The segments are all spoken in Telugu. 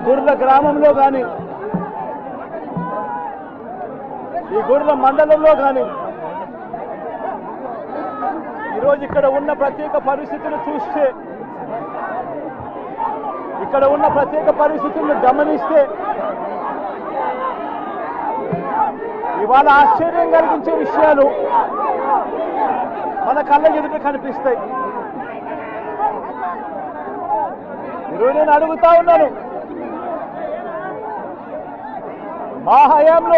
గుర్ల గ్రామంలో కానీ ఈ గుర్ల మండలంలో కానీ ఈరోజు ఇక్కడ ఉన్న ప్రత్యేక పరిస్థితులు చూస్తే ఇక్కడ ఉన్న ప్రత్యేక పరిస్థితులను గమనిస్తే ఇవాళ ఆశ్చర్యం కలిగించే విషయాలు మన కళ్ళ ఎదుట కనిపిస్తాయి ఈరోజు నేను అడుగుతా ఉన్నాను మా హయాంలో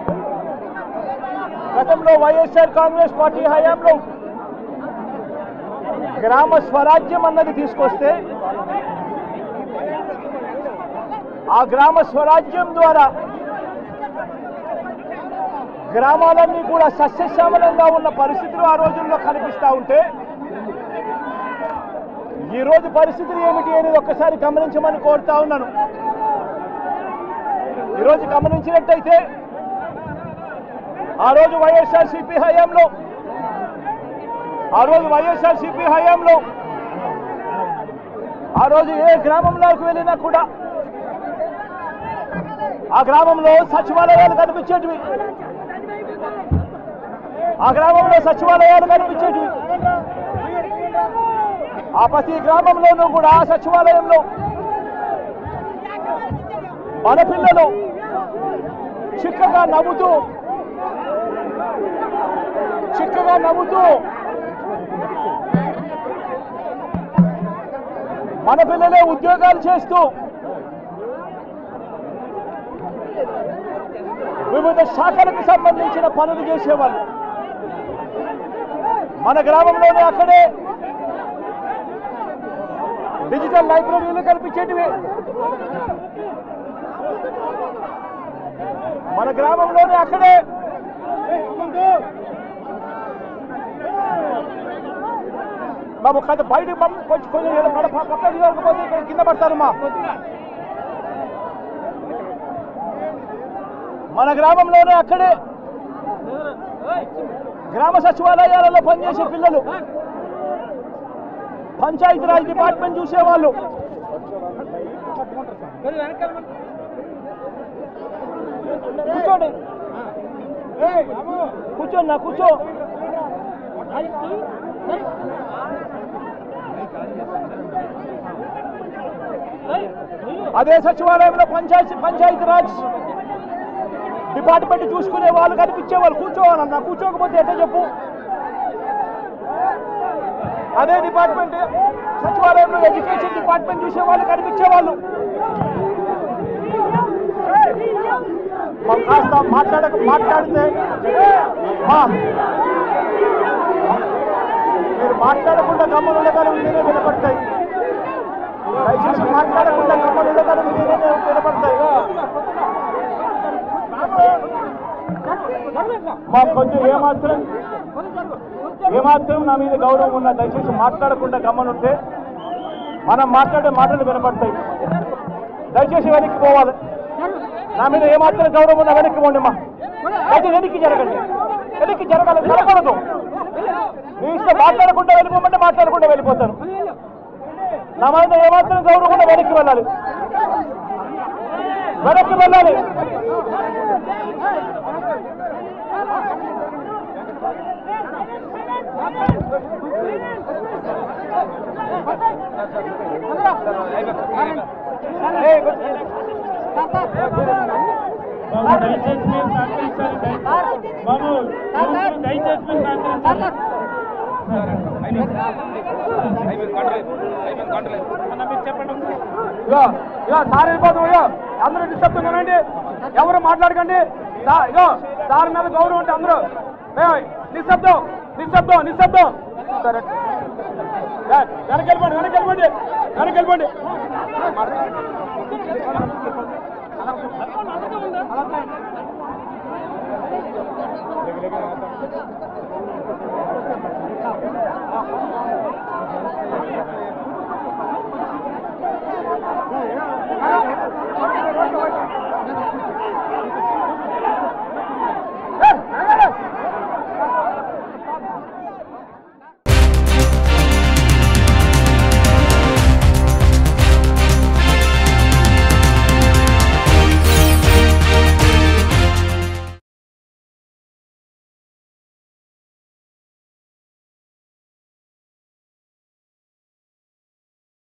గతంలో వైఎస్ఆర్ కాంగ్రెస్ పార్టీ హయాంలో గ్రామ స్వరాజ్యం అన్నది తీసుకొస్తే ఆ గ్రామ స్వరాజ్యం ద్వారా గ్రామాలన్నీ కూడా సస్యశ్యామలంగా ఉన్న పరిస్థితులు ఆ రోజుల్లో కనిపిస్తూ ఉంటే ఈ రోజు పరిస్థితులు ఏమిటి అనేది ఒక్కసారి గమనించమని కోరుతా ఉన్నాను ఈరోజు గమనించినట్టయితే ఆ రోజు వైఎస్ఆర్సీపీ హయాంలో ఆ రోజు వైఎస్ఆర్సీపీ హయాంలో ఆ రోజు ఏ గ్రామంలోకి వెళ్ళినా కూడా ఆ గ్రామంలో సచివాలయాలు కనిపించేటివి ఆ గ్రామంలో సచివాలయాలు కనిపించేటివి ఆ ప్రతి గ్రామంలోనూ కూడా ఆ సచివాలయంలో మన పిల్లలు చిక్కగా నవ్వుతూ చిక్కగా నవ్వుతూ మన పిల్లలే ఉద్యోగాలు చేస్తూ వివిధ శాఖలకు సంబంధించిన పనులు చేసేవాళ్ళు మన గ్రామంలోనే అక్కడే డిజిటల్ లైబ్రరీలు కనిపించేటివి మన గ్రామంలోనే అక్కడే బాబు కథ బయటకు పంపి కొంచెం కొంచెం ఇలా పడ- ప- పక్కకి జరగకపోతే ఇక్కడ కింద పడతారు మా మన గ్రామంలోనే అక్కడే గ్రామ సచివాలయాలలో పనిచేసే పిల్లలు పంచాయతీరాజ్ డిపార్ట్మెంట్ చూసేవాళ్ళు కూర్చోండి కూర్చోండి నా కూర్చో అదే సచివాలయంలో పంచాయతీ పంచాయతీరాజ్ డిపార్ట్మెంట్ చూసుకునే వాళ్ళు కనిపించేవాళ్ళు కూర్చోవాలన్నా కూర్చోకపోతే ఎట్లా చెప్పు అదే డిపార్ట్మెంట్ సచివాలయంలో ఎడ్యుకేషన్ డిపార్ట్మెంట్ చూసే వాళ్ళు కనిపించేవాళ్ళు మాకు కాస్త మాట్లాడక మాట్లాడితే మా, మీరు మాట్లాడకుండా గమ్మలు ఉండగలరు మీరే వినపడతాయి దయచేసి మాట్లాడకుండా గమ్మలు ఉండగలరు మీరే వినపడతాయి మాకు కొంచెం ఏమాత్రం ఏమాత్రం నా మీద గౌరవం ఉన్నా దయచేసి మాట్లాడకుండా గమ్మనుంటే మనం మాట్లాడే మాటలు వినపడతాయి దయచేసి వెనక్కి పోవాలి నా మీద ఏమాత్రం గౌరవం ఉన్నా వెనక్కి పోండి అమ్మా దయచేసి వెనక్కి జరగండి వెనక్కి జరగాలి జరగకూడదు మీ ఇష్టం మాట్లాడకుండా వెళ్ళిపోమంటే మాట్లాడకుండా వెళ్ళిపోతాను నా మీద ఏమాత్రం గౌరవం ఉన్నా వెనక్కి వెళ్ళాలి వెనక్కి వెళ్ళాలి బాబు దయచేసి మీరు సహకరించాలి దయ- బాబు యువకులు దయచేసి మీరు సహకరించాలి అన్న మీరు చెప్పండి ఒకసారి. ఇగో ఇగో సార్ వెళ్ళిపోతాం ఇగో అందరూ డిస్టర్బ్ వినండి ఎవరు మాట్లాడకండి సా- ఇగో సార్ మీద గౌరవం ఉంటే అందరూ ఏయ్, నిశ్శబ్దం నిశ్శబ్దం నిశ్శబ్దం సరే ఏయ్, వెనక్కి వెళ్ళిపోండి వెనక్కి వెళ్ళిపోండి వెనక్కి వెళ్ళిపోండి